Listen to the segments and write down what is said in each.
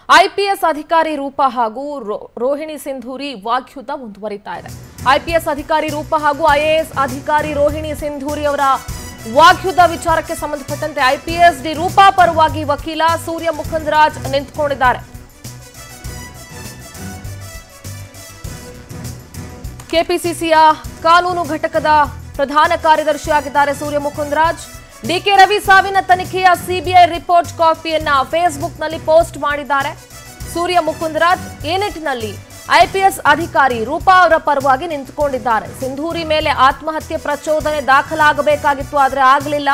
IPS ಅಧಿಕಾರಿ ರೂಪ ಹಾಗೂ ರೋ- ರೋಹಿಣಿ ಸಿಂಧೂರಿ ವಾಗ್ಯುದ್ಧ ಮುಂದುವರಿತಾ ಇದೆ ಐಪಿಎಸ್ ಅಧಿಕಾರಿ ರೂಪ ಹಾಗೂ ಐಎಎಸ್ ಅಧಿಕಾರಿ ರೋಹಿಣಿ ಸಿಂಧೂರಿ ಅವರ ವಾಗ್ಯುದ್ಧ ವಿಚಾರಕ್ಕೆ ಸಂಬಂಧಪಟ್ಟಂತೆ ಐಪಿಎಸ್ ಡಿ ರೂಪಾ ಪರವಾಗಿ ವಕೀಲ ಸೂರ್ಯ ಮುಕುಂದರಾಜ್ ನಿಂತುಕೊಂಡಿದ್ದಾರೆ ಕೆಪಿಸಿಸಿಯ ಕಾನೂನು ಘಟಕದ ಪ್ರಧಾನ ಕಾರ್ಯದರ್ಶಿಯಾಗಿದ್ದಾರೆ ಸೂರ್ಯ ಮುಕುಂದರಾಜ್ ಡಿಕೆ ರವಿ ಸಾವಿನ ತನಿಖೆಯ ಸಿಬಿಐ ರಿಪೋರ್ಟ್ ಕಾಪಿಯನ್ನ ಫೇಸ್ಬುಕ್ನಲ್ಲಿ ಪೋಸ್ಟ್ ಮಾಡಿದ್ದಾರೆ ಸೂರ್ಯ ಮುಕುಂದರಾಜ್ ಈ ನಿಟ್ಟಿನಲ್ಲಿ ಐಪಿಎಸ್ ಅಧಿಕಾರಿ ರೂಪಾ ಅವರ ಪರವಾಗಿ ನಿಂತುಕೊಂಡಿದ್ದಾರೆ ಸಿಂಧೂರಿ ಮೇಲೆ ಆತ್ಮಹತ್ಯೆ ಪ್ರಚೋದನೆ ದಾಖಲಾಗಬೇಕಾಗಿತ್ತು ಆದರೆ ಆಗಲಿಲ್ಲ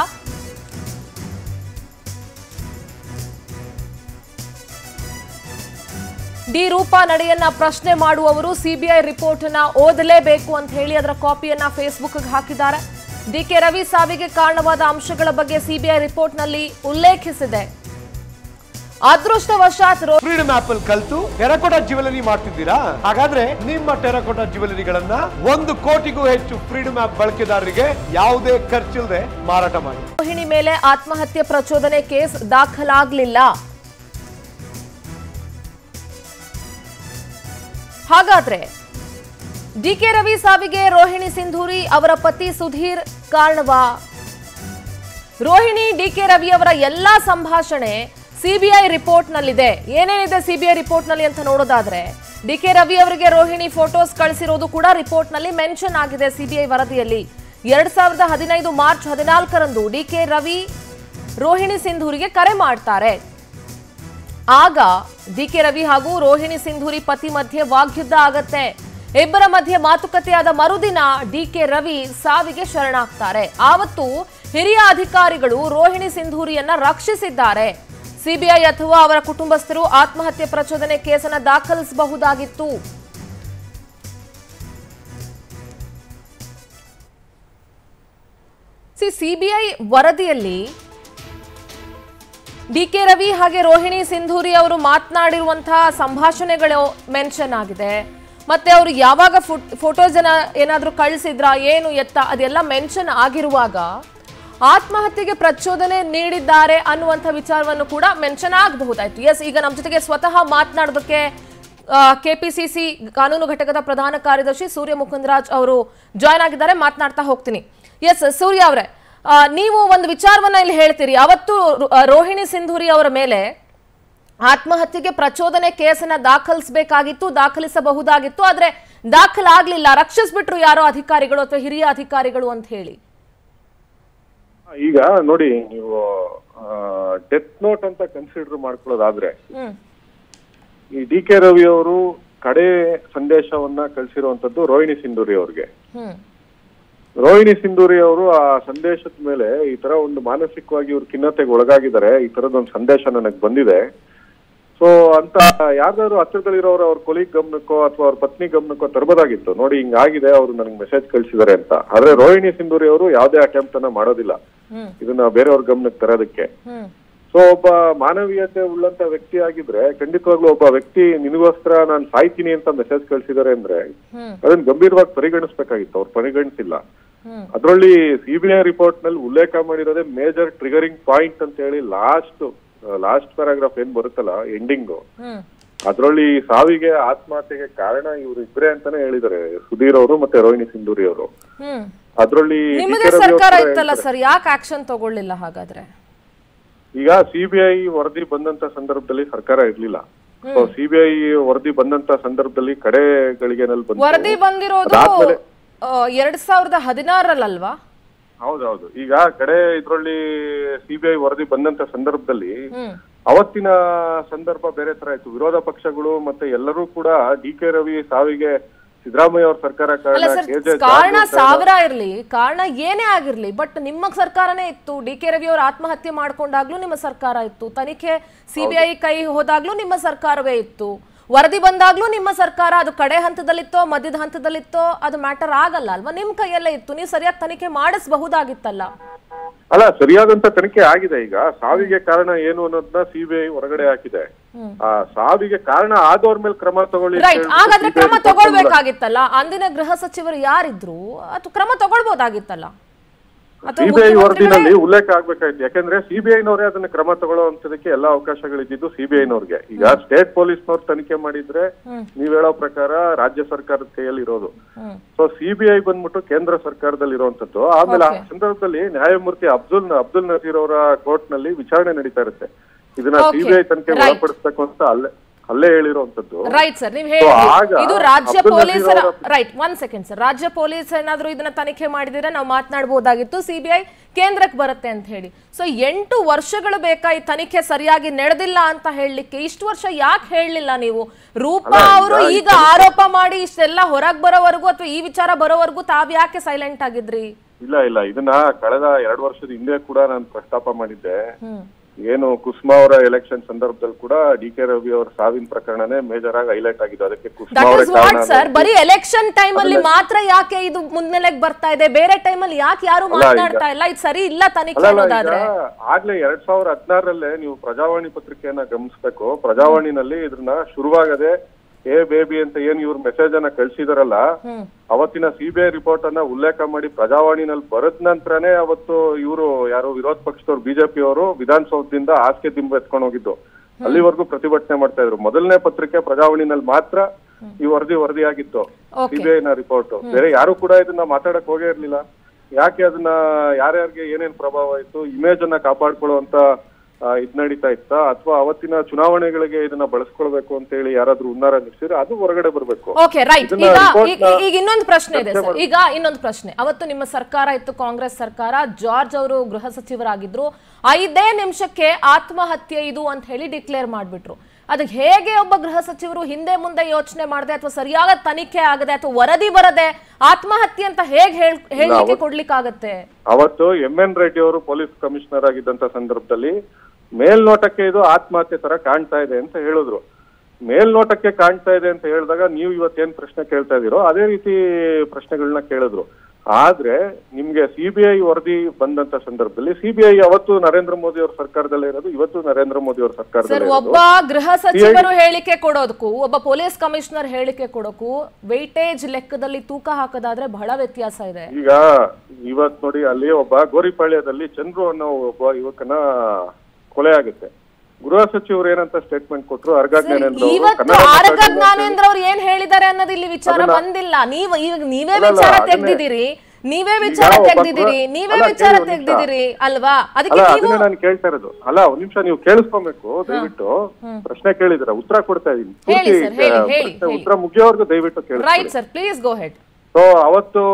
ಡಿ ರೂಪಾ ನಡೆಯನ್ನ ಪ್ರಶ್ನೆ ಮಾಡುವವರು ಸಿಬಿಐ ರಿಪೋರ್ಟ್ ಅನ್ನ ಓದಲೇಬೇಕು ಅಂತ ಹೇಳಿ ಅದರ ಕಾಪಿಯನ್ನ ಫೇಸ್ಬುಕ್ ಹಾಕಿದ್ದಾರೆ ಡಿಕೆ ರವಿ ಸಾವಿಗೆ ಕಾರಣವಾದ ಅಂಶಗಳ ಬಗ್ಗೆ ಸಿಬಿಐ ರಿಪೋರ್ಟ್ ನಲ್ಲಿ ಉಲ್ಲೇಖಿಸಿದೆ ಅದೃಷ್ಟವಶಾತ್ ರೋ- ಫ್ರೀಡಮ್ ಆಪ್ ಅಲ್ಲಿ ಕಲ್ತು ಟೆರಕೋಟಾ ಜ್ಯುವೆಲರಿ ಮಾಡ್ತಿದ್ದೀರಾ ಹಾಗಾದ್ರೆ ನಿಮ್ಮ ಟೆರಕೋಟಾ ಜ್ಯುವೆಲರಿಗಳನ್ನ ಒಂದು ಕೋಟಿಗೂ ಹೆಚ್ಚು ಫ್ರೀಡಮ್ ಆಪ್ ಬಳಕೆದಾರರಿಗೆ ಯಾವುದೇ ಖರ್ಚಿಲ್ಲದೆ ಮಾರಾಟ ಮಾಡಿ ರೋಹಿಣಿ ಮೇಲೆ ಆತ್ಮಹತ್ಯೆ ಪ್ರಚೋದನೆ ಕೇಸ್ ದಾಖಲಾಗಲಿಲ್ಲ ಹಾಗಾದ್ರೆ ಡಿಕೆ ರವಿ ಸಾವಿಗೆ ರೋಹಿಣಿ ಸಿಂಧೂರಿ ಅವರ ಪತಿ ಸುಧೀರ್ ಕಾರಣವಾ ರೋಹಿಣಿ ಡಿಕೆ ರವಿ ಅವರ ಎಲ್ಲಾ ಸಂಭಾಷಣೆ ಸಿಬಿಐ ರಿಪೋರ್ಟ್ ನಲ್ಲಿದೆ ಏನೇನಿದೆ ಸಿಬಿಐ ರಿಪೋರ್ಟ್ ನಲ್ಲಿ ಅಂತ ನೋಡೋದಾದ್ರೆ ಡಿಕೆ ರವಿ ಅವರಿಗೆ ರೋಹಿಣಿ ಫೋಟೋಸ್ ಕಳಿಸಿರೋದು ಕೂಡ ರಿಪೋರ್ಟ್ ನಲ್ಲಿ ಮೆನ್ಷನ್ ಆಗಿದೆ ಸಿಬಿಐ ವರದಿಯಲ್ಲಿ ಎರಡ್ ಸಾವಿರದ ಹದಿನೈದು ಮಾರ್ಚ್ ಹದಿನಾಲ್ಕರಂದು ಡಿಕೆ ರವಿ ರೋಹಿಣಿ ಸಿಂಧೂರಿಗೆ ಕರೆ ಮಾಡ್ತಾರೆ ಆಗ ಡಿಕೆ ರವಿ ಹಾಗೂ ರೋಹಿಣಿ ಸಿಂಧೂರಿ ಪತಿ ಮಧ್ಯೆ ವಾಗ್ಯುದ್ಧ ಆಗತ್ತೆ ಇಬ್ಬರ ಮಧ್ಯೆ ಮಾತುಕತೆಯಾದ ಮರುದಿನ ಡಿಕೆ ರವಿ ಸಾವಿಗೆ ಶರಣಾಗ್ತಾರೆ ಆವತ್ತು ಹಿರಿಯ ಅಧಿಕಾರಿಗಳು ರೋಹಿಣಿ ಸಿಂಧೂರಿಯನ್ನ ರಕ್ಷಿಸಿದ್ದಾರೆ ಸಿಬಿಐ ಅಥವಾ ಅವರ ಕುಟುಂಬಸ್ಥರು ಆತ್ಮಹತ್ಯೆ ಪ್ರಚೋದನೆ ಕೇಸನ್ನ ದಾಖಲಿಸಬಹುದಾಗಿತ್ತು ಸಿ ಸಿಬಿಐ ವರದಿಯಲ್ಲಿ ಡಿಕೆ ರವಿ ಹಾಗೆ ರೋಹಿಣಿ ಸಿಂಧೂರಿ ಅವರು ಮಾತನಾಡಿರುವಂತಹ ಸಂಭಾಷಣೆಗಳು ಮೆನ್ಷನ್ ಆಗಿದೆ ಮತ್ತೆ ಅವರು ಯಾವಾಗ ಫೋಟೋಸ್ ಏನಾದರೂ ಕಳಿಸಿದ್ರ ಏನು ಎತ್ತ ಅದೆಲ್ಲ ಮೆನ್ಷನ್ ಆಗಿರುವಾಗ ಆತ್ಮಹತ್ಯೆಗೆ ಪ್ರಚೋದನೆ ನೀಡಿದ್ದಾರೆ ಅನ್ನುವಂಥ ವಿಚಾರವನ್ನು ಕೂಡ ಮೆನ್ಷನ್ ಆಗಬಹುದಾಯ್ತು ಎಸ್ ಈಗ ನಮ್ಮ ಜೊತೆಗೆ ಸ್ವತಃ ಮಾತನಾಡೋದಕ್ಕೆ ಕೆಪಿಸಿಸಿ ಕಾನೂನು ಘಟಕದ ಪ್ರಧಾನ ಕಾರ್ಯದರ್ಶಿ ಸೂರ್ಯ ಮುಕುಂದರಾಜ್ ಅವರು ಜಾಯ್ನ್ ಆಗಿದ್ದಾರೆ ಮಾತನಾಡ್ತಾ ಹೋಗ್ತೀನಿ ಎಸ್ ಸೂರ್ಯ ಅವರೇ ಆ, ನೀವು ಒಂದು ವಿಚಾರವನ್ನ ಇಲ್ಲಿ ಹೇಳ್ತೀರಿ ಅವತ್ತು ರೋ- ಆ, ರೋಹಿಣಿ ಸಿಂಧೂರಿ ಅವರ ಮೇಲೆ ಆತ್ಮಹತ್ಯೆಗೆ ಪ್ರಚೋದನೆ ಕೇಸನ್ನ ದಾಖಲಿಸಬೇಕಾಗಿತ್ತು ದಾಖಲಿಸಬಹುದಾಗಿತ್ತು ಆದ್ರೆ ದಾಖಲಾಗ್ಲಿಲ್ಲ ರಕ್ಷಿಸ್ಬಿಟ್ರು ಯಾರೋ ಅಧಿಕಾರಿಗಳು ಅಥವಾ ಹಿರಿಯ ಅಧಿಕಾರಿಗಳು ಅಂತ ಹೇಳಿ ಈಗ ನೋಡಿ ನೀವು ಡೆತ್ ನೋಟ್ ಅಂತ ಕನ್ಸಿಡರ್ ಮಾಡ್ಕೊಳ್ಳೋದಾದ್ರೆ ಹ್ಮ್ ಈ ಡಿ ಕೆ ರವಿ ಅವರು ಕಡೆ ಸಂದೇಶವನ್ನ ಕಳಿಸಿರುವಂತದ್ದು ರೋಹಿಣಿ ಸಿಂಧೂರಿ ಅವ್ರಿಗೆ ಹ್ಮ್ ರೋಹಿಣಿ ಸಿಂಧೂರಿ ಅವರು ಆ ಸಂದೇಶದ ಮೇಲೆ ಈ ತರ ಒಂದು ಮಾನಸಿಕವಾಗಿ ಇವ್ರು ಖಿನ್ನತೆಗೆ ಒಳಗಾಗಿದ್ದಾರೆ ಈ ತರದೊಂದು ಸಂದೇಶ ನನಗೆ ಬಂದಿದೆ ಸೊ ಅಂತ ಯಾರ್ದಾದ್ರು ಹತ್ರದಲ್ಲಿರೋರು ಅವ್ರ ಕೊಲಿಗ್ ಗಮನಕ್ಕೋ ಅಥವಾ ಅವ್ರ ಪತ್ನಿ ಗಮನಕ್ಕೋ ತರಬಹುದಾಗಿತ್ತು ನೋಡಿ ಹಿಂಗಾಗಿದೆ ಅವರು ನನಗೆ ಮೆಸೇಜ್ ಕಳಿಸಿದ್ದಾರೆ ಅಂತ ಆದ್ರೆ ರೋಹಿಣಿ ಸಿಂಧೂರಿ ಅವರು ಯಾವುದೇ ಅಟೆಂಪ್ಟ್ ಅನ್ನ ಮಾಡೋದಿಲ್ಲ ಹ್ಮ್ ಇದನ್ನ ಬೇರೆಯವ್ರ ಗಮನಕ್ಕೆ ತರೋದಕ್ಕೆ ಹ್ಮ್ ಸೊ ಒಬ್ಬ ಮಾನವೀಯತೆ ಉಳ್ಳಂತ ವ್ಯಕ್ತಿ ಆಗಿದ್ರೆ ಖಂಡಿತವಾಗ್ಲೂ ಒಬ್ಬ ವ್ಯಕ್ತಿ ನಿನಗೋಸ್ಕರ ನಾನು ಸಾಯ್ತೀನಿ ಅಂತ ಮೆಸೇಜ್ ಕಳ್ಸಿದ್ದಾರೆ ಅಂದ್ರೆ ಹ್ಮ್ ಅದನ್ನ ಗಂಭೀರವಾಗಿ ಪರಿಗಣಿಸ್ಬೇಕಾಗಿತ್ತು ಅವ್ರು ಪರಿಗಣಿಸಿಲ್ಲ ಹ್ಮ್ ಅದರಲ್ಲಿ ಸಿಬಿಐ ರಿಪೋರ್ಟ್ ನಲ್ಲಿ ಉಲ್ಲೇಖ ಮಾಡಿರೋದೇ ಮೇಜರ್ ಟ್ರಿಗರಿಂಗ್ ಪಾಯಿಂಟ್ ಅಂತ ಹೇಳಿ ಲಾಸ್ಟ್ ಲಾಸ್ಟ್ ಪ್ಯಾರಾಗ್ರಾಫ್ ಏನ್ ಬರುತ್ತಲ್ಲ ಎಂಡಿಂಗ್ ಹ್ಮ್ ಅದ್ರಲ್ಲಿ ಸಾವಿಗೆ ಆತ್ಮಹತ್ಯೆಗೆ ಕಾರಣ ಇವ್ರು ಇಬ್ರೇ ಅಂತಾನೆ ಹೇಳಿದ್ದಾರೆ ಸುಧೀರ್ ಅವರು ಮತ್ತೆ ರೋಹಿಣಿ ಸಿಂಧೂರಿ ಅವರು ಹ್ಮ್ ಅದ್ರಲ್ಲಿ ನಿಮ್ಮದೇ DK ರವಿ ಅವ್ರು ಸರ್ಕಾರ ಕೂಡ ಇತ್ತಲ್ಲ ಹೇಳ್ತಾರೆ. ಸರ್ ಯಾಕೆ ಆಕ್ಷನ್ ತಗೊಳ್ಳಿಲ್ಲ ಹಾಗಾದ್ರೆ ಈಗ ಸಿಬಿಐ ವರದಿ ಬಂದಂತ ಸಂದರ್ಭದಲ್ಲಿ ಸರ್ಕಾರ ಇರ್ಲಿಲ್ಲ ಸಿಬಿಐ ವರದಿ ಬಂದಂತ ಸಂದರ್ಭದಲ್ಲಿ ಕಡೆಗಳಿಗೆನಲ್ಲಿ ಬಂತು ವರದಿ ಬಂದಿರೋದು ಅದಾದ್ಮೇಲೆ- ಆ, ಎರಡ್ ಸಾವಿರದ ಹದಿನಾರರಲ್ವಾ ಹೌದೌದು ಈಗ ಕಡೆ ಇದ್ರಲ್ಲಿ ಸಿಬಿಐ ವರದಿ ಬಂದಂತ ಸಂದರ್ಭದಲ್ಲಿ ಹ್ಮ್ ಅವತ್ತಿನ ಸಂದರ್ಭ ಬೇರೆ ತರ ಇತ್ತು ವಿರೋಧ ಪಕ್ಷಗಳು ಮತ್ತೆ ಎಲ್ಲರೂ ಕೂಡ ಡಿ ಕೆ ರವಿ ಸಾವಿಗೆ ಸಿದ್ದರಾಮಯ್ಯ ಅವ್ರ ಸರ್ಕಾರ ಅಲ್ಲ ಕಾರಣ ಸರ್ ಕೆ ಜೆ ಕಾರಣ ಸಾವಿರ ಇರ್ಲಿ ಕಾರಣ ಏನೇ ಆಗಿರ್ಲಿ ಬಟ್ ನಿಮ್ಮ ಸರ್ಕಾರನೇ ಇತ್ತು ಡಿ ಕೆ ರವಿ ಅವರು ಆತ್ಮಹತ್ಯೆ ಮಾಡ್ಕೊಂಡಾಗ್ಲೂ ನಿಮ್ಮ ಸರ್ಕಾರ ಇತ್ತು ತನಿಖೆ ಸಿಬಿಐ ಕೈ ಹೋದಾಗ್ಲೂ ನಿಮ್ಮ ಸರ್ಕಾರವೇ ಇತ್ತು ವರದಿ ಬಂದಾಗ್ಲೂ ನಿಮ್ಮ ಸರ್ಕಾರ ಅದು ಕಡೆ ಹಂತದಲ್ಲಿತ್ತೋ ಮಧ್ಯದ ಹಂತದಲ್ಲಿತ್ತೋ ಅದು ಮ್ಯಾಟರ್ ಆಗಲ್ಲ ಅಲ್ವಾ ನಿಮ್ ಕೈಯಲ್ಲೇ ಇತ್ತು ನೀವು ಸರಿಯಾಗಿ ತನಿಖೆ ಮಾಡಿಸಬಹುದಾಗಿತ್ತಲ್ಲ ಅಲ್ಲ ಸರಿಯಾದಂತ ತನಿಖೆ ಆಗಿದೆ ಈಗ ಸಾವಿಗೆ ಕಾರಣ ಏನು ಅನ್ನೋದನ್ನ ಸಿಬಿಐ ಹೊರಗಡೆ ಹಾಕಿದೆ ಆ ಸಾವಿಗೆ ಕಾರಣ ಆದವ್ರ ಮೇಲೆ ಕ್ರಮ ತಗೊಳ್ಳಿ ಅಂತ ರೈಟ್ ಹೇಳ್ಬಿಟ್ಟು ಹಾಗಾದ್ರೆ CBI ಕ್ರಮ report ತಗೊಳ್ಬೇಕಾಗಿತ್ತಲ್ಲ ಅಂದಿನ ಗೃಹ ಸಚಿವರು ಯಾರಿದ್ರು ಅದು ಕ್ರಮ ತಗೊಳ್ಬೋದಾಗಿತ್ತಲ್ಲ ಅಥವಾ ಸಿಬಿಐ ಮುಖ್ಯಮಂತ್ರಿಗಳೇ- ವರದಿನಲ್ಲಿ ಉಲ್ಲೇಖ ಆಗ್ಬೇಕಾಯ್ತು ಯಾಕಂದ್ರೆ ಸಿಬಿಐನವರೇ ಅದನ್ನ ಕ್ರಮ ತಗೊಳ್ಳುವಂತದಕ್ಕೆ ಎಲ್ಲಾ ಅವಕಾಶಗಳಿದ್ದು ಸಿಬಿಐನವ್ರಿಗೆ ಈಗ ಸ್ಟೇಟ್ ಪೊಲೀಸ್ನವ್ರು ತನಿಖೆ ಮಾಡಿದ್ರೆ ನೀವ್ ಹೇಳೋ ಪ್ರಕಾರ ರಾಜ್ಯ ಸರ್ಕಾರದ ಕೈಯಲ್ಲಿ ಇರೋದು ಹ್ಮ್. ಸೊ ಸಿಬಿಐ ಬಂದ್ಬಿಟ್ಟು ಕೇಂದ್ರ ಸರ್ಕಾರದಲ್ಲಿ ಇರುವಂತದ್ದು ಆಮೇಲೆ ಆ Okay. ಸಂದರ್ಭದಲ್ಲಿ ನ್ಯಾಯಮೂರ್ತಿ ಅಬ್ದುಲ್ ಅಬ್ದುಲ್ ನಜೀರ್ ಅವರ ಕೋರ್ಟ್ ನಲ್ಲಿ ವಿಚಾರಣೆ ನಡೀತಾ ಇರುತ್ತೆ ಇದನ್ನ Okay. ಸಿಬಿಐ ತನಿಖೆ Right. ಒಳಪಡಿಸ್ಬೇಕು ಅಂತ ಅಲ್ಲೇ ಅಲ್ಲೇ ಹೇಳಿರುವಂತದ್ದು ರೈಟ್ ಸರ್ ನೀವು So, ಹೇಳಿ ಆಗ ಇದು ರಾಜ್ಯ ಅಬ್ದುಲ್ ನಜೀರ್ ಪೊಲೀಸರ ಅವರ- ರೈಟ್ ಒನ್ ಸೆಕೆಂಡ್ ಸರ್ ರಾಜ್ಯ ಪೊಲೀಸ್ ಏನಾದ್ರು ಇದನ್ನ ತನಿಖೆ ಮಾಡಿದಿದ್ರೆ ನಾವು ಮಾತನಾಡಬಹುದಾಗಿತ್ತು ಸಿಬಿಐ ಕೇಂದ್ರಕ್ಕೆ ಬರುತ್ತೆ ಅಂತ ಹೇಳಿ ಸೊ ಎಂಟು ವರ್ಷಗಳು ಬೇಕಾ ಈ ತನಿಖೆ ಸರಿಯಾಗಿ ನಡೆದಿಲ್ಲ ಅಂತ ಹೇಳಲಿಕ್ಕೆ ಇಷ್ಟು ವರ್ಷ ಯಾಕೆ ಹೇಳಲಿಲ್ಲ ನೀವು ರೂಪಾ ಅಲ್ಲ, ಅವರು ಈಗ ಈಗ ಆರೋಪ ಮಾಡಿ ಇಷ್ಟೆಲ್ಲ ಹೊರಗ್ ಬರೋವರೆಗೂ ಅಥವಾ ಈ ವಿಚಾರ ಬರೋವರೆಗೂ ತಾವ್ ಯಾಕೆ ಸೈಲೆಂಟ್ ಆಗಿದ್ರಿ ಇಲ್ಲ ಇಲ್ಲ ಇದನ್ನ ಕಳೆದ ಎರಡು ವರ್ಷದ ಹಿಂದೆ ಕೂಡ ನಾನು ಪ್ರಸ್ತಾಪ ಮಾಡಿದ್ದೆ ಹ್ಮ್ ಏನು ಕುಸುಮಾ ಅವರ ಎಲೆಕ್ಷನ್ ಸಂದರ್ಭದಲ್ಲಿ ಕೂಡ ಡಿ ಕೆ ರವಿ ಅವರ ಸಾವಿನ ಪ್ರಕರಣನೇ ಮೇಜರ್ ಆಗಿ ಹೈಲೈಟ್ ಆಗಿದೆ ಅದಕ್ಕೆ ಕುಸುಮಾ ದಟ್ ಅವರೇ ಇಸ್ ಕಾರಣ ವಾಟ್ ಸರ್ ಅನ್ನೋದು- ಬರೀ ಎಲೆಕ್ಷನ್ ಟೈಮ್ ಅಲ್ಲಿ ಮಾತ್ರ ಯಾಕೆ ಇದು ಮುನ್ನೆಲೆಗೆ ಬರ್ತಾ ಇದೆ ಬೇರೆ ಟೈಮ್ ಅಲ್ಲಿ ಯಾಕೆ ಯಾರು ಅಲ್ಲ, ಈಗ- ಮಾತನಾಡ್ತಾ ಇಲ್ಲ ಇದು ಸರಿ ಇಲ್ಲ ತನಿಖೆ ಅಲ್ಲ ಅಲ್ಲ, ಅನ್ನೋದಾದ್ರೆ ಈಗ ಆಗ್ಲೇ ಎರಡ್ ಸಾವಿರದ ಹದಿನಾರರಲ್ಲೇ ನೀವು ಪ್ರಜಾವಾಣಿ ಪತ್ರಿಕೆಯನ್ನ ಗಮನಿಸ್ಬೇಕು ಪ್ರಜಾವಾಣಿನಲ್ಲಿ ಇದನ್ನ ಶುರುವಾಗದೆ ಏ ಬೇಬಿ ಅಂತ ಏನ್ ಇವ್ರ ಮೆಸೇಜ್ ಅನ್ನ ಕಳ್ಸಿದಾರಲ್ಲ ಹ್ಮ್ ಅವತ್ತಿನ ಸಿಬಿಐ ರಿಪೋರ್ಟ್ ಅನ್ನ ಉಲ್ಲೇಖ ಮಾಡಿ ಪ್ರಜಾವಾಣಿನಲ್ಲಿ ಬರದ್ ನಂತರನೇ ಅವತ್ತು ಇವರು ಯಾರು ವಿರೋಧ ಪಕ್ಷದವ್ರು ಬಿಜೆಪಿ ಅವರು ವಿಧಾನಸೌಧದಿಂದ ಹಾಸಿಗೆ ದಿಂಬು ಎತ್ಕೊಂಡು ಹೋಗಿದ್ದು ಅಲ್ಲಿವರೆಗೂ ಪ್ರತಿಭಟನೆ ಮಾಡ್ತಾ ಇದ್ರು ಮೊದಲನೇ ಪತ್ರಿಕೆ ಪ್ರಜಾವಾಣಿನಲ್ಲಿ ಮಾತ್ರ ಈ ವರದಿ ವರದಿ ಆಗಿತ್ತು Okay. ಸಿಬಿಐ ನ ರಿಪೋರ್ಟ್ ಬೇರೆ ಯಾರು ಕೂಡ ಇದನ್ನ ಮಾತಾಡಕ್ ಹೋಗೇ ಇರ್ಲಿಲ್ಲ ಯಾಕೆ ಅದನ್ನ ಯಾರ್ಯಾರಿಗೆ ಏನೇನ್ ಪ್ರಭಾವ ಇತ್ತು ಇಮೇಜ್ ಅನ್ನ ಕಾಪಾಡ್ಕೊಳ್ಳುವಂತ ಆ, ಇದ್ ನಡೀತಾ ಇತ್ತಾ ಅಥವಾ ಅವತ್ತಿನ ಚುನಾವಣೆಗಳಿಗೆ ಇದನ್ನ ಬಳಸ್ಕೊಳ್ಬೇಕು ಅಂತ ಹೇಳಿ ಯಾರಾದ್ರೂ ಹುನ್ನಾರ ನಿಲ್ಸಿದ್ರೆ ಅದು ಹೊರಗಡೆ ಬರ್ಬೇಕು ಓಕೆ ರೈಟ್ ಇದನ್ನ ಈಗ report ಈಗ- ನ ಈಗ ಇನ್ನೊಂದು ಪ್ರಶ್ನೆ ಇದೆ ಚರ್ಚೆ ಸರ್ ಈಗ ಇನ್ನೊಂದು ಪ್ರಶ್ನೆ ಅವತ್ತು ನಿಮ್ಮ ಸರ್ಕಾರ ಇತ್ತು ಕಾಂಗ್ರೆಸ್ ಸರ್ಕಾರ ಜಾರ್ಜ್ ಅವರು ಗೃಹ ಸಚಿವರಾಗಿದ್ರು ಐದೇ ನಿಮಿಷಕ್ಕೆ ಆತ್ಮಹತ್ಯೆ ಇದು ಅಂತ ಹೇಳಿ ಡಿಕ್ಲೇರ್ ಮಾಡ್ಬಿಟ್ರು ಅದು ಹೇಗೆ ಒಬ್ಬ ಗೃಹ ಸಚಿವರು ಹಿಂದೆ ಮುಂದೆ ಯೋಚನೆ ಮಾಡದೆ ಅಥವಾ ಸರಿಯಾದ ತನಿಖೆ ಆಗದೆ ಅಥವಾ ವರದಿ ಬರದೆ ಆತ್ಮಹತ್ಯೆ ಅಂತ ಹೇಗೆ ಹೇಳ್ ಹೇಳಲಿಕ್ಕೆ ಕೊಡ್ಲಿಕ್ಕಾಗತ್ತೆ ಅವತ್ತು ಎಂ ಎನ್ ರೆಡ್ಡಿ ಅವರು ಪೊಲೀಸ್ ಕಮಿಷನರ್ ಆಗಿದ್ದಂತ ಸಂದರ್ಭದಲ್ಲಿ ಮೇಲ್ನೋಟಕ್ಕೆ ಇದು ಆತ್ಮಹತ್ಯೆ ತರ ಕಾಣ್ತಾ ಇದೆ ಅಂತ ಹೇಳಿದ್ರು ಮೇಲ್ನೋಟಕ್ಕೆ ಕಾಣ್ತಾ ಇದೆ ಅಂತ ಹೇಳಿದಾಗ ನೀವು ಇವತ್ತೇನ್ ಪ್ರಶ್ನೆ ಕೇಳ್ತಾ ಇದೀರೋ ಅದೇ ರೀತಿ ಪ್ರಶ್ನೆಗಳನ್ನ ಕೇಳಿದ್ರು ಆದ್ರೆ ನಿಮ್ಗೆ ಸಿಬಿಐ ವರದಿ ಬಂದಂತ ಸಂದರ್ಭದಲ್ಲಿ ಸಿಬಿಐ ಅವತ್ತು ನರೇಂದ್ರ ಮೋದಿ ಅವ್ರ ಸರ್ಕಾರದಲ್ಲೇ ಇರೋದು ಇವತ್ತು ನರೇಂದ್ರ ಮೋದಿ ಅವ್ರ ಸರ್ ಸರ್ಕಾರದಲ್ಲೇ ಒಬ್ಬ ಇರೋದು ಗೃಹ ಸಚಿವರು ಹೇಳಿಕೆ ಕೊಡೋದಕ್ಕೂ ಒಬ್ಬ ಪೊಲೀಸ್ ಕಮಿಷನರ್ ಹೇಳಿಕೆ ಕೊಡೋಕ್ಕೂ ವೆಯ್ಟೇಜ್ ಲೆಕ್ಕದಲ್ಲಿ ತೂಕ ಹಾಕೋದಾದ್ರೆ ಬಹಳ ವ್ಯತ್ಯಾಸ ಇದೆ ಈಗ ಇವತ್ ನೋಡಿ ಅಲ್ಲಿ ಒಬ್ಬ ಗೋರಿಪಾಳ್ಯದಲ್ಲಿ ಚಂದ್ರು ಅನ್ನೋ ಒಬ್ಬ ಯುವಕನ ಕೊಲೆ ಆಗುತ್ತೆ ಗೃಹ ಸಚಿವರು ಏನಂತ ಸ್ಟೇಟ್ಮೆಂಟ್ ಕೊಟ್ರು ಅರ್ಗ ಜ್ಞಾನೇಂದ್ರ ಅವರು ಇವತ್ತು ಕನ್ನಡ ಆರಗ ಮಾತಾಡಿ ಜ್ಞಾನೇಂದ್ರ ಅವ್ರು ಏನ್ ಹೇಳಿದ್ದಾರೆ ಅನ್ನೋದು ಇಲ್ಲಿ ವಿಚಾರ ಅದನ್ನ- ಬಂದಿಲ್ಲ ನೀವು ಈಗ ನೀವೇ ಅಲ್ಲ, ಅಲ್ಲ, ವಿಚಾರ ಅದನ್ನೇ- ತೆಗ್ದಿದ್ದೀರಿ ನೀವೇ ವಿಚಾರ ಒಬ್ಬ ತೆಗ್ದಿದ್ದೀರಿ ಗೃಹ- ನೀವೇ ಅಲ್ಲ, ವಿಚಾರ ಕೇಳಿ ಒಂದ್ ನಿಮಿಷ. ತೆಗ್ದಿದ್ದೀರಿ ಅಲ್ವಾ ಅಲ್ಲ ಅದಕ್ಕೆ ನೀವು ಅದನ್ನೇ ನಾನು ಕೇಳ್ತಾ ಇರೋದು ಅಲ್ಲ ಒಂದ್ ನಿಮಿಷ ನೀವು ಕೇಳಿಸ್ಕೊಬೇಕು ದಯವಿಟ್ಟು ಪ್ರಶ್ನೆ ಕೇಳಿದಿರ ಉತ್ತರ ಕೊಡ್ತಾ ಇದೀನಿ ಹೇಳಿ ಪೂರ್ತಿ, ಸರ್, ಹೇಳಿ, ಆ, ಹೇಳಿ, ಪ್ರಶ್ನೆ ಹೇಳಿ. ಉತ್ತರ ಮುಗಿಯೋವರೆಗೂ ದಯವಿಟ್ಟು ರೈಟ್ ಕೇಳಿ sir please go ahead so ಅವತ್ತು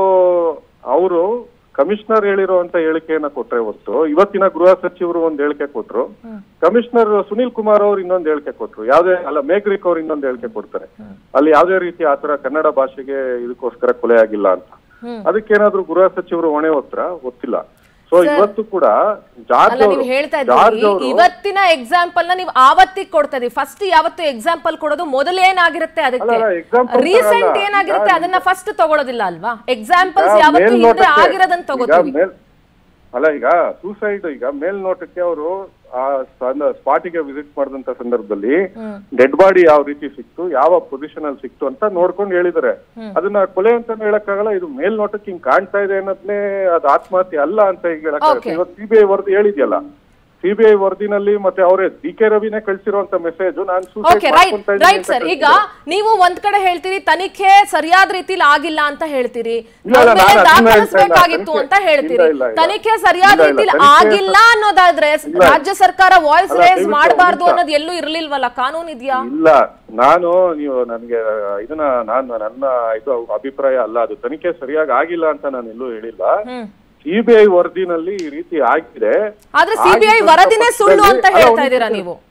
ಅವರು ಕಮಿಷನರ್ ಹೇಳಿರುವಂತ ಹೇಳಿಕೆಯನ್ನ ಕೊಟ್ರೆ ಹೊತ್ತು ಇವತ್ತಿನ ಗೃಹ ಸಚಿವರು ಒಂದ್ ಹೇಳಿಕೆ ಕೊಟ್ರು ಕಮಿಷನರ್ ಸುನಿಲ್ ಕುಮಾರ್ ಅವ್ರು ಇನ್ನೊಂದ್ ಹೇಳಿಕೆ ಕೊಟ್ರು ಯಾವ್ದೇ ಅಲ್ಲ ಮೇಘ್ರಿಕ್ ಅವ್ರು ಇನ್ನೊಂದ್ ಹೇಳಿಕೆ ಕೊಡ್ತಾರೆ ಅಲ್ಲಿ ಯಾವ್ದೇ ರೀತಿ ಆತರ ಕನ್ನಡ ಭಾಷೆಗೆ ಇದಕ್ಕೋಸ್ಕರ ಕೊಲೆ ಆಗಿಲ್ಲ ಅಂತ ಅದಕ್ಕೇನಾದ್ರೂ ಗೃಹ ಸಚಿವರು ಹೊಣೆ ಹೊತ್ರ ಗೊತ್ತಿಲ್ಲ ಸೊ ಇವತ್ತು ಕೂಡ ಜಾರ್ಜ್ ಅಲ್ಲ ನೀವು ಅವರು ಹೇಳ್ತಾ ಜಾರ್ಜ್ ಇದ್ದೀರಿ ಅವರು ಇವತ್ತಿನ ಎಕ್ಸಾಂಪಲ್ ನ ನೀವು ಆವತ್ತಿಗೆ ಕೊಡ್ತಾ ಇದೀವಿ ಫಸ್ಟ್ ಯಾವತ್ತು ಎಕ್ಸಾಂಪಲ್ ಕೊಡೋದು ಮೊದಲು ಏನಾಗಿರುತ್ತೆ ಅದಕ್ಕೆ ಅಲ್ಲ, ಅಲ್ಲ, example ತರ ರೀಸೆಂಟ್ ಅಲ್ಲ. ಏನಾಗಿರುತ್ತೆ ಈಗ ಅದನ್ನ ಫಸ್ಟ್ ತಗೊಳ್ಳೋದಿಲ್ಲ ಅಲ್ವಾ ಎಕ್ಸಾಂಪಲ್ಸ್ ಈಗ ಯಾವತ್ತು ಹಿಂದೆ ಮೇಲ್ನೋಟಕ್ಕೆ- ಆಗಿರೋದನ್ನ ಈಗ ತಗೋತೀವಿ ಮೇಲ್- ಅಲ್ಲ ಈಗ ಸೂಸೈಡ್ ಈಗ ಮೇಲ್ನೋಟಕ್ಕೆ ಅವರು ಆ ಸ್ಪಾಟಿಗೆ ವಿಸಿಟ್ ಮಾಡಿದಂತ ಸಂದರ್ಭದಲ್ಲಿ ಡೆಡ್ ಬಾಡಿ ಯಾವ ರೀತಿ ಸಿಕ್ತು ಯಾವ ಪೊಸಿಷನ್ ಅಲ್ಲಿ ಸಿಕ್ತು ಅಂತ ನೋಡ್ಕೊಂಡು ಹೇಳಿದಾರೆ ಅದನ್ನ ಕೊಲೆ ಅಂತಾನು ಹೇಳಕ್ಕಾಗಲ್ಲ ಇದು ಮೇಲ್ನೋಟಕ್ಕೆ ಹಿಂಗ್ ಕಾಣ್ತಾ ಇದೆ ಅನ್ನೋದ್ನೇ ಅದು ಆತ್ಮಹತ್ಯೆ ಅಲ್ಲ ಅಂತ ಈಗ ಹೇಳಕ್ಕಾಗತ್ತೆ Okay. ಇವತ್ತು ಸಿಬಿಐ ವರದಿ ಹೇಳಿದ್ಯಲ್ಲ ಸಿಬಿಐ ವರದಿನಲ್ಲಿ ಮತ್ತೆ ಅವರೇ ಡಿ ಕೆ ರವಿನೇ ಕಳ್ಸಿರುವಂತ ಮೆಸೇಜ್ ನಾನು ಓಕೆ ರೈಟ್ ರೈಟ್ ಸರ್ ಈಗ ನೀವು ಒಂದ್ ಕಡೆ ಹೇಳ್ತೀರಿ ತನಿಖೆ ಸರಿಯಾದ ರೀತಿಲಿ ಆಗಿಲ್ಲ ಅಂತ ಹೇಳ್ತೀರಿ ಇಲ್ಲ, ಇಲ್ಲ, ನಮ್ಮೇಲೆ ನಾನು ಅದನ್ನ ಹೇಳ್ತಾ ಇಲ್ಲ. ದಾಖಲಿಸಬೇಕಾಗಿತ್ತು ಅಂತ ತನಿಖೆ- ಹೇಳ್ತೀರಿ ಇಲ್ಲ, ಇಲ್ಲ, ಇಲ್ಲ. ತನಿಖೆ ಸರಿಯಾದ ಇಲ್ಲ, ಇಲ್ಲ, ರೀತಿಲಿ ತನಿಖೆ ಆಗಿಲ್ಲ ಅನ್ನೋದಾದ್ರೆ ಇಲ್ಲ. ರಾಜ್ಯ ಸರ್ಕಾರ ವಾಯ್ಸ್ ಅಲ್ಲ, ರೇಸ್ ದಯವಿಟ್ಟು ಮಾಡಬಾರ್ದು ಒಂದ್ ನಿಮಿಷ. ಅನ್ನೋದು ಎಲ್ಲೂ ಇರ್ಲಿಲ್ವಲ್ಲ ಕಾನೂನು ಇದೆಯಾ ಇಲ್ಲ ನಾನು ನೀವು ನನಗೆ ಇದನ್ನ ನಾನು ನನ್ನ ಇದು ಅಭಿಪ್ರಾಯ ಅಲ್ಲ ಅದು ತನಿಖೆ ಸರಿಯಾಗಿ ಆಗಿಲ್ಲ ಅಂತ ನಾನು ಎಲ್ಲೂ ಹೇಳಿಲ್ಲ ಹ್ಮ್ ಸಿಬಿಐ ವರದಿನಲ್ಲಿ ಈ ರೀತಿ ಆಗಿದೆ ಆದ್ರೆ ಸಿಬಿಐ ಆಗಿದ್ದಂತ ವರದಿನೇ ಸುಳ್ಳು ಅಂತ ಪಕ್ಷದಲ್ಲಿ- ಹೇಳ್ತಾ ಅಲ್ಲ, ಇದ್ದೀರಾ ಒಂದು ನೀವು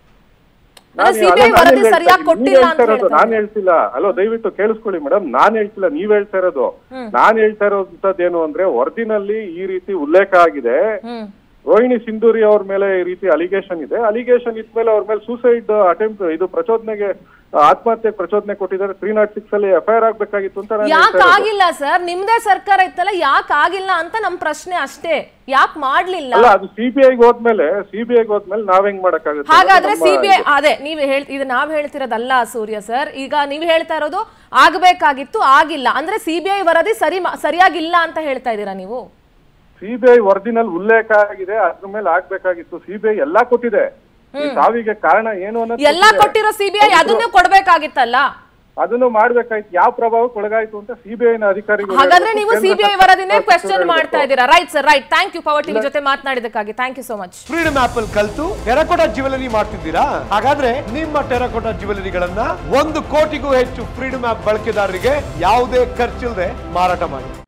ನಾನು- ಸಿಬಿಐ ಅಲ್ಲ, ನಾನು ವರದಿ ಹೇಳ್ತಾ ಸರಿಯಾಗಿ ಇದ್ದೀನಿ. ಕೊಟ್ಟಿಲ್ಲ ನೀವ್ ಅಂತ ಹೇಳ್ತಾ ಇರೋದು ಹೇಳ್ತಾ ನಾನ್ ಹೇಳ್ತಿಲ್ಲ ಅಲೋ ದಯವಿಟ್ಟು ಕೇಳಿಸ್ಕೊಳ್ಳಿ ಮೇಡಮ್ ನಾನ್ ಹೇಳ್ತಿಲ್ಲ ನೀವ್ ಹೇಳ್ತಾ ಇರೋದು ನಾನ್ ಹೇಳ್ತಾ ಇರೋದಂತದ್ದೇನು ಅಂದ್ರೆ ವರದಿನಲ್ಲಿ ಈ ರೀತಿ ಉಲ್ಲೇಖ ಆಗಿದೆ ಹ್ಮ್ ರೋಹಿಣಿ ಸಿಂಧೂರಿ ಅವ್ರ ಮೇಲೆ ಈ ರೀತಿ ಅಲಿಗೇಷನ್ ಇದೆ ಅಲಿಗೇಷನ್ ಇದ್ಮೇಲೆ ಅವ್ರ ಮೇಲೆ ಸೂಸೈಡ್ ಅಟೆಂಪ್ಟ್ ಇದು ಪ್ರಚೋದನೆಗೆ ಆತ್ಮಹತ್ಯೆ ಪ್ರಚೋದನೆ ಕೊಟ್ಟಿದ್ದಾರೆ ತ್ರೀ ನಾಟ್ ಸಿಕ್ಸ್ ಅಲ್ಲಿ ಎಫ್ಐಆರ್ ಆಗ್ಬೇಕಾಗಿತ್ತು ಅಂತ ನಾನು ಯಾಕೆ ಹೇಳ್ತಾ ಇರೋದು. ಆಗಿಲ್ಲ ಸರ್ ನಿಮ್ದೇ ಸರ್ಕಾರ ಇತ್ತಲ್ಲ ಯಾಕೆ ಆಗಿಲ್ಲ ಅಂತ ನಮ್ ಪ್ರಶ್ನೆ ಅಷ್ಟೇ ಯಾಕೆ ಮಾಡ್ಲಿಲ್ಲ ಅಲ್ಲ ಅದು ಸಿಬಿಐಗೆ ಹೋದ್ಮೇಲೆ ಸಿಬಿಐಗೆ ಹೋದ್ಮೇಲೆ ನಾವ್ ಹೆಂಗ್ ಮಾಡಕ್ಕಾಗುತ್ತೆ ಹಾಗಾದ್ರೆ ನಮ್ಮ ಸಿಬಿಐ ಇದು. ಅದೇ ನೀವು ಹೇಳ್ ಇದು ನಾವ್ ಹೇಳ್ತಿರೋದಲ್ಲ ಸೂರ್ಯ ಸರ್ ಈಗ ನೀವು ಹೇಳ್ತಾ ಇರೋದು ಆಗ್ಬೇಕಾಗಿತ್ತು ಆಗಿಲ್ಲ ಅಂದ್ರೆ ಸಿಬಿಐ ವರದಿ ಸರಿ ಮಾ- ಸರಿಯಾಗಿಲ್ಲ ಅಂತ ಹೇಳ್ತಾ ಇದ್ದೀರಾ ನೀವು ಸಿಬಿಐ ವರದಿನಲ್ಲಿ ಉಲ್ಲೇಖ ಆಗಿದೆ ಅದ್ರ ಮೇಲೆ ಆಗ್ಬೇಕಾಗಿತ್ತು ಸಿಬಿಐ ಎಲ್ಲಾ ಕೊಟ್ಟಿದೆ ಈ ಸಾವಿಗೆ ಕಾರಣ ಏನು ಅನ್ನೋದು ಎಲ್ಲಾ ಕೊಟ್ಟಿದೆ. ಕೊಟ್ಟಿರೋ ಸಿಬಿಐ ಅದನ್ನೇ ಕೊಡ್ಬೇಕಾಗಿತ್ತಲ್ಲ ಅದನ್ನು ಮಾಡ್ಬೇಕಾಯ್ತು ಯಾವ ಪ್ರಭಾವಕ್ಕೆ ಒಳಗಾಯ್ತು ಅಂತ ಸಿಬಿಐ ನ ಅಧಿಕಾರಿಗಳು ಹಾಗಾದ್ರೆ ನೀವು ಕೇಂದ್ರ ಸಿಬಿಐ ಸರ್ಕಾರ ವರದಿನೇ ಸಚಿವರು ಕ್ವೆಶ್ಚನ್ ಹೇಳ್ಬೇಕು. ಮಾಡ್ತಾ ಇದ್ದೀರಾ right sir right thank you power TV ಜೊತೆ ಮಾತನಾಡಿದಕ್ಕಾಗಿ thank you so much freedom app ಅಲ್ಲಿ ಕಲ್ತು ಟೆರಕೋಟಾ ಜ್ಯುವೆಲರಿ ಮಾಡ್ತಿದ್ದೀರಾ ಹಾಗಾದ್ರೆ ನಿಮ್ಮ ಟೆರಕೋಟಾ ಜ್ಯುವೆಲರಿಗಳನ್ನ ಒಂದು ಕೋಟಿಗೂ ಹೆಚ್ಚು ಫ್ರೀಡಮ್ ಆಪ್ ಬಳಕೆದಾರರಿಗೆ ಯಾವುದೇ ಖರ್ಚಿಲ್ಲದೆ ಮಾರಾಟ ಮಾಡಿ